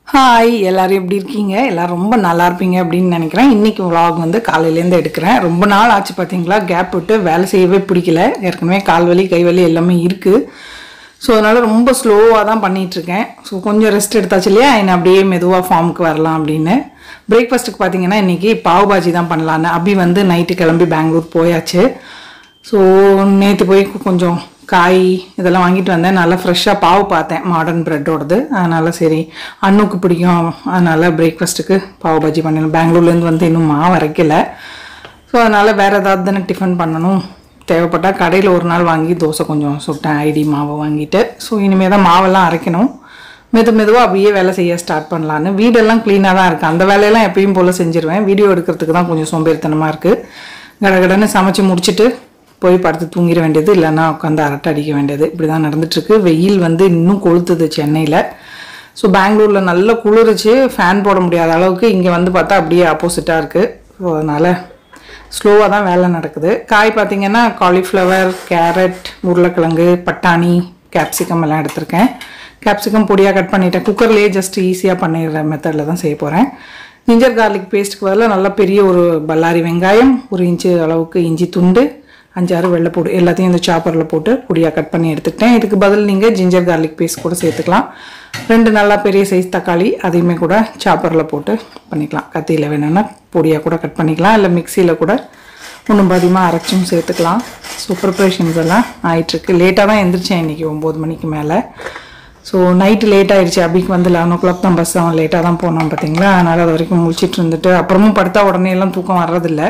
hi எல்லாரும் எப்படி இருக்கீங்க எல்லாரும் ரொம்ப நல்லா இருப்பீங்க அப்படின்னு நினைக்கிறேன் இன்னைக்கு vlog வந்து காலையிலேருந்து எடுக்கிறேன் ரொம்ப நாள் ஆச்சு பார்த்தீங்களா கேப் விட்டு வேலை செய்யவே பிடிக்கல ஏற்கனவே கால் வலி கை வலி எல்லாமே இருக்குது ஸோ அதனால் ரொம்ப ஸ்லோவாக தான் பண்ணிட்டு இருக்கேன் ஸோ கொஞ்சம் ரெஸ்ட் எடுத்தாச்சு இல்லையா என்ன அப்படியே மெதுவாக ஃபார்முக்கு வரலாம் அப்படின்னு பிரேக்ஃபாஸ்ட்டுக்கு பார்த்தீங்கன்னா இன்றைக்கி பாவ் பாஜி தான் பண்ணலான்னு அபி வந்து நைட்டு கிளம்பி பெங்களூர் போயாச்சு ஸோ நேற்று போய் கொஞ்சம் காய் இதெல்லாம் வாங்கிட்டு வந்தேன் நல்லா ஃப்ரெஷ்ஷாக பாவு பார்த்தேன் மாடர்ன் ப்ரெட்டோடது அதனால் சரி அண்ணுக்கு பிடிக்கும் அதனால் பிரேக்ஃபாஸ்ட்டுக்கு பாவு பாஜி பண்ணணும் பெங்களூர்லேருந்து வந்து இன்னும் மாவு அரைக்கல ஸோ அதனால் வேறு ஏதாவது தானே டிஃபன் பண்ணணும் தேவைப்பட்டால் கடையில் ஒரு நாள் வாங்கி தோசை கொஞ்சம் சுட்டேன் ஐடி மாவை வாங்கிட்டு ஸோ இனிமேல் தான் மாவெல்லாம் அரைக்கணும் மெது மெதுவாக அப்படியே வேலை செய்ய ஸ்டார்ட் பண்ணலான்னு வீடெல்லாம் க்ளீனாக தான் இருக்குது அந்த வேலையெல்லாம் எப்பயும் போல் செஞ்சிருவேன் வீடியோ எடுக்கிறதுக்கு தான் கொஞ்சம் சோம்பேறித்தனமாக இருக்குது கடகடன்னு சமைச்சு முடிச்சுட்டு போய் படுத்து தூங்கிட வேண்டியது இல்லைன்னா உட்காந்து அரட்டை அடிக்க வேண்டியது இப்படி தான் நடந்துட்டுருக்கு வெயில் வந்து இன்னும் கொளுத்துது சென்னையில் ஸோ பெங்களூரில் நல்ல குளிர்ச்சு ஃபேன் போட முடியாத அளவுக்கு இங்கே வந்து பார்த்தா அப்படியே ஆப்போசிட்டாக இருக்குது ஸோ அதனால் ஸ்லோவாக தான் வேலை நடக்குது காய் பார்த்தீங்கன்னா காலிஃப்ளவர் கேரட் உருளைக்கிழங்கு பட்டாணி கேப்சிகம் எல்லாம் எடுத்திருக்கேன் கேப்சிகம் பொடியாக கட் பண்ணிட்டேன் குக்கர்லேயே ஜஸ்ட் ஈஸியாக பண்ணிடுற மெத்தடில் தான் செய்ய போகிறேன் ஜிஞ்சர் கார்லிக் பேஸ்ட்டுக்கு பதிலாக நல்ல பெரிய ஒரு பல்லாரி வெங்காயம் ஒரு இன்ச்சு அளவுக்கு இஞ்சி துண்டு அஞ்சாறு வெள்ளைப்பூடு எல்லாத்தையும் இந்த சாப்பரில் போட்டு பொடியாக கட் பண்ணி எடுத்துக்கிட்டேன் இதுக்கு பதில் நீங்கள் ஜிஞ்சர் கார்லிக் பேஸ்ட் கூட சேர்த்துக்கலாம் ரெண்டு நல்லா பெரிய சைஸ் தக்காளி அதையுமே கூட சாப்பரில் போட்டு பண்ணிக்கலாம் கத்தியில் வேணும்னா பொடியாக கூட கட் பண்ணிக்கலாம் இல்லை மிக்சியில் கூட ஒன்றும் பாதியமாக அரைச்சும் சேர்த்துக்கலாம் ஸோ ப்ரிப்ரேஷன்ஸ் எல்லாம் ஆயிட்டுருக்கு லேட்டாக தான் எந்திரிச்சேன் இன்றைக்கி ஒம்பது மணிக்கு மேலே ஸோ நைட்டு லேட் ஆயிடுச்சு அபிக்கு வந்து லெவன் ஓ கிளாக் தான் பஸ் அவன் லேட்டாக தான் போனான் பார்த்தீங்களா அதனால் அது வரைக்கும் முழிச்சிட்டு இருந்துட்டு அப்புறமும் படுத்தா உடனே எல்லாம் தூக்கம் வர்றதில்ல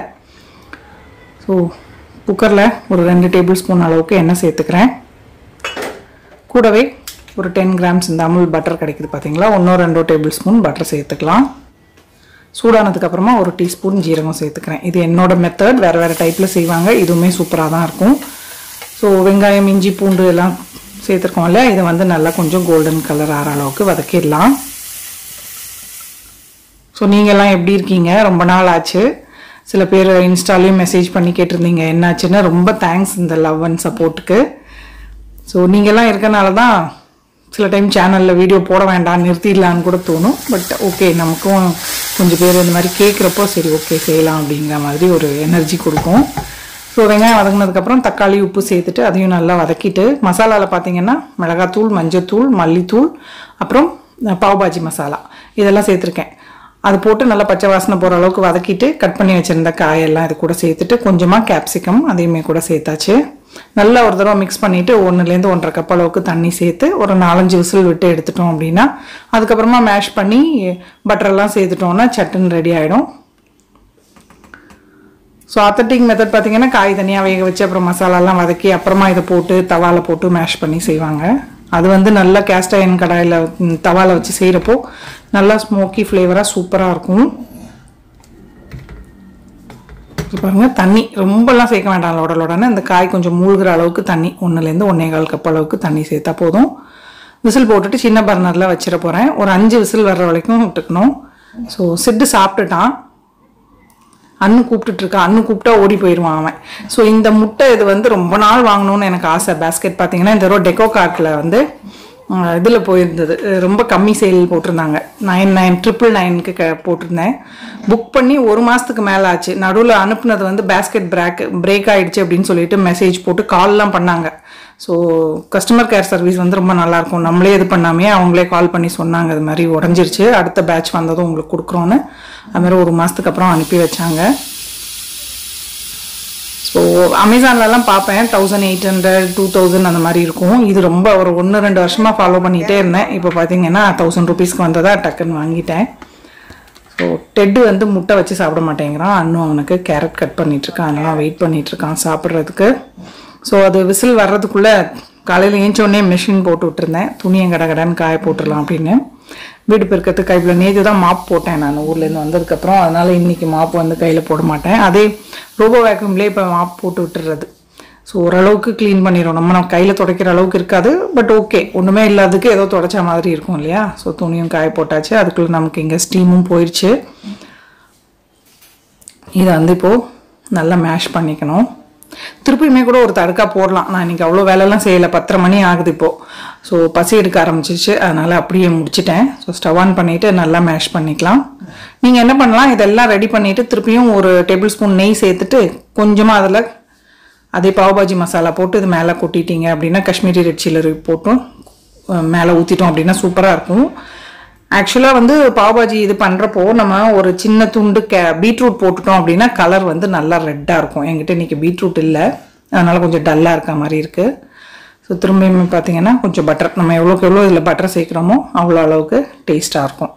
ஸோ குக்கரில் ஒரு ரெண்டு டேபிள் ஸ்பூன் அளவுக்கு எண்ணெய் சேர்த்துக்கிறேன் கூடவே ஒரு டென் கிராம்ஸ் இந்த அமுல் பட்டர் கிடைக்குது பார்த்தீங்களா ஒன்றோ ரெண்டோ டேபிள் ஸ்பூன் பட்டர் சேர்த்துக்கலாம் சூடானதுக்கு அப்புறமா ஒரு டீஸ்பூன் ஜீரகம் சேர்த்துக்கிறேன் இது என்னோட மெத்தட் வேறு வேறு டைப்பில் செய்வாங்க இதுவுமே சூப்பராக தான் இருக்கும் ஸோ வெங்காயம் இஞ்சி பூண்டு எல்லாம் சேர்த்துருக்கோம்ல இதை வந்து நல்லா கொஞ்சம் கோல்டன் கலர் ஆகிற அளவுக்கு வதக்கிடலாம் ஸோ நீங்கள்லாம் எப்படி இருக்கீங்க ரொம்ப நாள் ஆச்சு சில பேர் இன்ஸ்டாலையும் மெசேஜ் பண்ணி கேட்டிருந்தீங்க என்னாச்சுன்னு ரொம்ப தேங்க்ஸ் இந்த லவ் அண்ட் சப்போர்ட்டுக்கு ஸோ நீங்கள்லாம் இருக்கனால தான் சில டைம் சேனலில் வீடியோ போட வேண்டாம் நிறுத்திடலான்னு கூட தோணும் பட் ஓகே நமக்கும் கொஞ்சம் பேர் இந்த மாதிரி கேட்குறப்போ சரி ஓகே செய்யலாம் அப்படிங்கிற மாதிரி ஒரு எனர்ஜி கொடுக்கும் ஸோ வெங்காயம் வதங்கினதுக்கப்புறம் தக்காளி உப்பு சேர்த்துட்டு அதையும் நல்லா வதக்கிட்டு மசாலாவில் பார்த்தீங்கன்னா மிளகாத்தூள் மஞ்சத்தூள் மல்லித்தூள் அப்புறம் பாவ் பாஜி மசாலா இதெல்லாம் சேர்த்துருக்கேன் அது போட்டு நல்லா பச்சை வாசனை போகிற அளவுக்கு வதக்கிட்டு கட் பண்ணி வச்சுருந்த காயெல்லாம் இது கூட சேர்த்துட்டு கொஞ்சமாக கேப்சிகம் அதையுமே கூட சேர்த்தாச்சு நல்லா ஒரு தடவை மிக்ஸ் பண்ணிவிட்டு ஒன்றுலேருந்து ஒன்றரை கப் அளவுக்கு தண்ணி சேர்த்து ஒரு நாலஞ்சு விசில் விட்டு எடுத்துட்டோம் அப்படின்னா அதுக்கப்புறமா மேஷ் பண்ணி பட்டரெல்லாம் சேர்த்துட்டோம்னா சட்டுன்னு ரெடி ஆகிடும் ஸோ அத்தட்டிக் மெத்தட் பார்த்தீங்கன்னா காய் தனியாக வேக வச்சு அப்புறம் மசாலாலாம் வதக்கி அப்புறமா இதை போட்டு தவாவில் போட்டு மேஷ் பண்ணி செய்வாங்க அது வந்து நல்லா கேஸ்ட் அயன் கடாயில் தவாவில் வச்சு செய்கிறப்போ நல்லா ஸ்மோக்கி ஃப்ளேவராக சூப்பராக இருக்கும் பாருங்க தண்ணி ரொம்பலாம் சேர்க்க வேண்டாம் லோடலோடனே இந்த காய் கொஞ்சம் மூழ்கிற அளவுக்கு தண்ணி ஒன்றுலேருந்து ஒன்றே கால் கப் அளவுக்கு தண்ணி சேர்த்தா போதும் விசில் போட்டுட்டு சின்ன பர்னரில் வச்சிட போகிறேன் ஒரு அஞ்சு விசில் வர்ற வரைக்கும் விட்டுக்கணும் ஸோ சிட்டு சாப்பிட்டுட்டான் அண்ணு கூப்பிட்டுட்டு இருக்கா அண்ணு கூப்பிட்டா ஓடி போயிடுவான் அவன் ஸோ இந்த முட்டை இது வந்து ரொம்ப நாள் வாங்கணும்னு எனக்கு ஆசை பேஸ்கெட் பார்த்தீங்கன்னா இந்த தடவை டெக்கோ கார்ட்டில் வந்து இதில் போயிருந்தது ரொம்ப கம்மி சேல் போட்டிருந்தாங்க நைன் நைன் ட்ரிபிள் நைனுக்கு க போட்டிருந்தேன் புக் பண்ணி ஒரு மாதத்துக்கு மேலே ஆச்சு நடுவில் அனுப்புனது வந்து பேஸ்கெட் பிரேக் பிரேக் ஆகிடுச்சு அப்படின்னு சொல்லிட்டு மெசேஜ் போட்டு கால்லாம் பண்ணாங்க ஸோ கஸ்டமர் கேர் சர்வீஸ் வந்து ரொம்ப நல்லாயிருக்கும் நம்மளே இது பண்ணாமே அவங்களே கால் பண்ணி சொன்னாங்க இது மாதிரி உடஞ்சிருச்சு அடுத்த பேட்ச் வந்ததும் உங்களுக்கு கொடுக்குறோன்னு அது மாதிரி ஒரு மாதத்துக்கு அப்புறம் அனுப்பி வச்சாங்க ஸோ அமேசான்லலாம் பார்ப்பேன் thousand eight hundred two thousand அந்த மாதிரி இருக்கும் இது ரொம்ப ஒரு ஒன்று ரெண்டு வருஷமாக ஃபாலோ பண்ணிகிட்டே இருந்தேன் இப்போ பார்த்தீங்கன்னா தௌசண்ட் ருபீஸ்க்கு வந்ததா டக்குன்னு வாங்கிட்டேன் ஸோ டெட்டு வந்து முட்டை வச்சு சாப்பிட மாட்டேங்கிறான் இன்னும் அவனுக்கு கேரட் கட் பண்ணிகிட்ருக்கான் அதெல்லாம் வெயிட் பண்ணிகிட்ருக்கான் சாப்பிட்றதுக்கு ஸோ அது விசில் வர்றதுக்குள்ளே காலையில் ஏஞ்சோடனே மிஷின் போட்டு விட்டுருந்தேன் துணியை கடை கடைன்னு காய போட்டுடலாம் அப்படின்னு வீடு பெருக்கிறதுக்கு கைப்பில் நேற்று தான் மாப் போட்டேன் நான் ஊர்லேருந்து வந்ததுக்கப்புறம் அதனால் இன்றைக்கி மாப் வந்து கையில் போட மாட்டேன் அதே ரோபோ வேக்யூம்லேயே இப்போ மாப் போட்டு விட்டுறது ஸோ ஓரளவுக்கு க்ளீன் பண்ணிடும் நம்ம நம்ம கையில் துடைக்கிற அளவுக்கு இருக்காது பட் ஓகே ஒன்றுமே இல்லாததுக்கு ஏதோ துடைச்ச மாதிரி இருக்கும் இல்லையா ஸோ துணியும் காய போட்டாச்சு அதுக்குள்ளே நமக்கு இங்கே ஸ்டீமும் போயிடுச்சு இதை வந்து இப்போது நல்லா மேஷ் பண்ணிக்கணும் திருப்பியுமே கூட ஒரு தடுக்கா போடலாம் நான் இன்னைக்கு அவ்வளோ வேலைலாம் செய்யலை பத்தரை மணி ஆகுது இப்போது ஸோ பசி எடுக்க ஆரம்பிச்சிச்சு அதனால் அப்படியே முடிச்சிட்டேன் ஸோ ஸ்டவ் ஆன் பண்ணிவிட்டு நல்லா மேஷ் பண்ணிக்கலாம் நீங்கள் என்ன பண்ணலாம் இதெல்லாம் ரெடி பண்ணிவிட்டு திருப்பியும் ஒரு டேபிள் ஸ்பூன் நெய் சேர்த்துட்டு கொஞ்சமாக அதில் அதே பாவபாஜி மசாலா போட்டு இது மேலே கொட்டிட்டீங்க அப்படின்னா காஷ்மீரி ரெட் சில்லி போட்டும் அஹ் மேலே ஊற்றிட்டோம் அப்படின்னா சூப்பராக இருக்கும் ஆக்சுவலாக வந்து பாவபாஜி இது பண்ணுறப்போ நம்ம ஒரு சின்ன துண்டு கே பீட்ரூட் போட்டுட்டோம் அப்படின்னா கலர் வந்து நல்லா ரெட்டாக இருக்கும் என்கிட்ட இன்றைக்கி பீட்ரூட் இல்லை அதனால் கொஞ்சம் டல்லாக இருக்க மாதிரி இருக்குது ஸோ திரும்பியுமே பார்த்தீங்கன்னா கொஞ்சம் பட்டர் நம்ம எவ்வளோக்கு எவ்வளோ இதில் பட்டர் சேர்க்குறோமோ அவ்வளோ அளவுக்கு டேஸ்ட்டாக இருக்கும்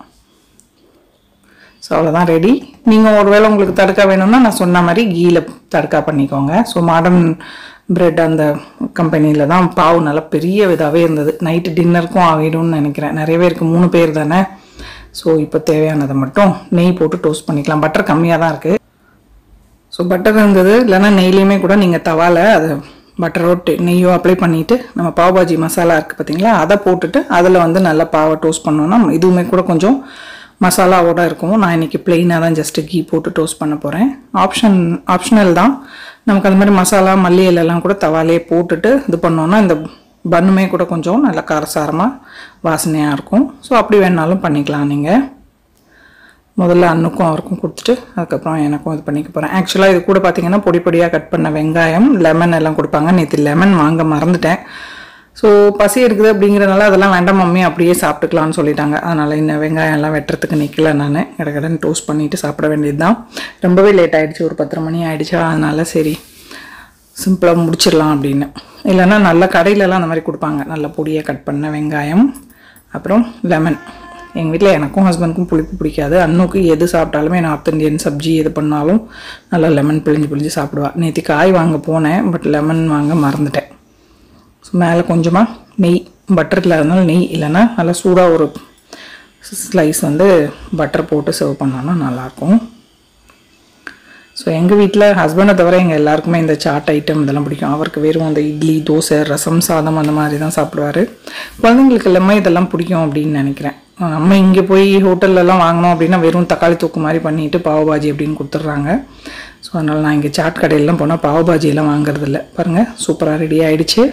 ஸோ அவ்வளோதான் ரெடி நீங்கள் ஒருவேளை உங்களுக்கு தடுக்கா வேணும்னா நான் சொன்ன மாதிரி கீயில் தடுக்கா பண்ணிக்கோங்க ஸோ மாடர்ன் பிரெட் அந்த கம்பெனியில் தான் பாவு நல்லா பெரிய இதாகவே இருந்தது நைட்டு டின்னருக்கும் ஆகிடும்னு நினைக்கிறேன் நிறைய பேருக்கு மூணு பேர் தானே ஸோ இப்போ தேவையானதை மட்டும் நெய் போட்டு டோஸ்ட் பண்ணிக்கலாம் பட்டர் கம்மியாக தான் இருக்குது ஸோ பட்டர் இருந்தது இல்லைன்னா நெய்லேயுமே கூட நீங்கள் தவால அது பட்டரோ டெ- நெய்யோ அப்ளை பண்ணிவிட்டு நம்ம பாவ்பாஜி மசாலா இருக்குது பார்த்தீங்களா அதை போட்டுட்டு அதில் வந்து நல்லா பாவை டோஸ்ட் பண்ணோன்னா இதுவுமே கூட கொஞ்சம் மசாலாவோட இருக்கும் நான் இன்னைக்கு பிளெயினாக தான் ஜஸ்ட்டு கீ போட்டு டோஸ்ட் பண்ண போகிறேன் ஆப்ஷன் ஆப்ஷனல் தான் நமக்கு அது மாதிரி மசாலா மல்லி இலைலாம் கூட தவாலே போட்டுட்டு இது பண்ணோன்னா இந்த பன்னுமே கூட கொஞ்சம் நல்லா காரசாரமாக வாசனையாக இருக்கும் ஸோ அப்படி வேணாலும் பண்ணிக்கலாம் நீங்கள் முதல்ல அண்ணுக்கும் அவருக்கும் கொடுத்துட்டு அதுக்கப்புறம் எனக்கும் இது பண்ணிக்க போகிறேன் ஆக்சுவலாக இது கூட பார்த்தீங்கன்னா பொடி பொடியாக கட் பண்ண வெங்காயம் லெமன் எல்லாம் கொடுப்பாங்க நேற்று லெமன் வாங்க மறந்துட்டேன் ஸோ பசி எடுக்குது அப்படிங்கிறனால அதெல்லாம் வேண்டாம் மம்மி அப்படியே சாப்பிட்டுக்கலாம்னு சொல்லிட்டாங்க அதனால் இந்த வெங்காயம் எல்லாம் வெட்டுறதுக்கு நிற்கல நான் கடகடன்னு டோஸ்ட் பண்ணிவிட்டு சாப்பிட வேண்டியது தான் ரொம்பவே லேட் ஆயிடுச்சு ஒரு பத்தரை மணி ஆயிடுச்சா அதனால சரி சிம்பிளாக முடிச்சிடலாம் அப்படின்னு இல்லைன்னா நல்ல கடையிலலாம் அந்த மாதிரி கொடுப்பாங்க நல்ல பொடியாக கட் பண்ண வெங்காயம் அப்புறம் லெமன் எங்கள் வீட்டில் எனக்கும் ஹஸ்பண்டுக்கும் புளிப்பு பிடிக்காது அண்ணுக்கு எது சாப்பிட்டாலுமே நார்த் இந்தியன் சப்ஜி எது பண்ணாலும் நல்லா லெமன் பிழிஞ்சு பிழிஞ்சு சாப்பிடுவா நேற்று காய் வாங்க போனேன் பட் லெமன் வாங்க மறந்துட்டேன் ஸோ மேலே கொஞ்சமாக நெய் பட்டர் இல்லாதனால நெய் இல்லைன்னா நல்லா சூடாக ஒரு ஸ்லைஸ் வந்து பட்டர் போட்டு சர்வ் பண்ணோன்னா நல்லாயிருக்கும் ஸோ எங்கள் வீட்டில் ஹஸ்பண்டை தவிர எங்கள் எல்லாருக்குமே இந்த சாட் ஐட்டம் இதெல்லாம் பிடிக்கும் அவருக்கு வெறும் அந்த இட்லி தோசை ரசம் சாதம் அந்த மாதிரி தான் சாப்பிடுவார் குழந்தைங்களுக்கு எல்லாமே இதெல்லாம் பிடிக்கும் அப்படின்னு நினைக்கிறேன் நம்ம இங்கே போய் ஹோட்டல்லலாம் வாங்கினோம் அப்படின்னா வெறும் தக்காளி தூக்கு மாதிரி பண்ணிட்டு பாவபாஜி அப்படின்னு கொடுத்துட்றாங்க ஸோ அதனால் நான் இங்கே சாட் கடையிலலாம் போனால் பாவபாஜி எல்லாம் வாங்குறதில்ல பாருங்கள் சூப்பராக ரெடி ஆயிடுச்சு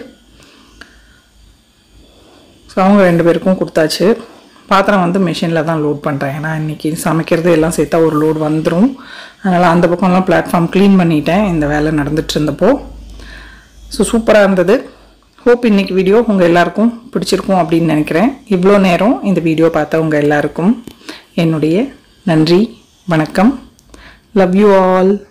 ஸோ அவங்க ரெண்டு பேருக்கும் கொடுத்தாச்சு பாத்திரம் வந்து மிஷினில் தான் லோட் பண்ணுறேன் ஏன்னா இன்றைக்கி சமைக்கிறது எல்லாம் சேர்த்தா ஒரு லோட் வந்துடும் அதனால் அந்த பக்கம்லாம் பிளாட்ஃபார்ம் க்ளீன் பண்ணிட்டேன் இந்த வேலை நடந்துட்டு இருந்தப்போ ஸோ சூப்பராக இருந்தது ஹோப் இன்னைக்கு வீடியோ உங்கள் எல்லாருக்கும் பிடிச்சிருக்கும் அப்படின்னு நினைக்கிறேன் இவ்வளோ நேரம் இந்த வீடியோ பார்த்த உங்கள் எல்லாருக்கும் என்னுடைய நன்றி வணக்கம் லவ் யூ ஆல்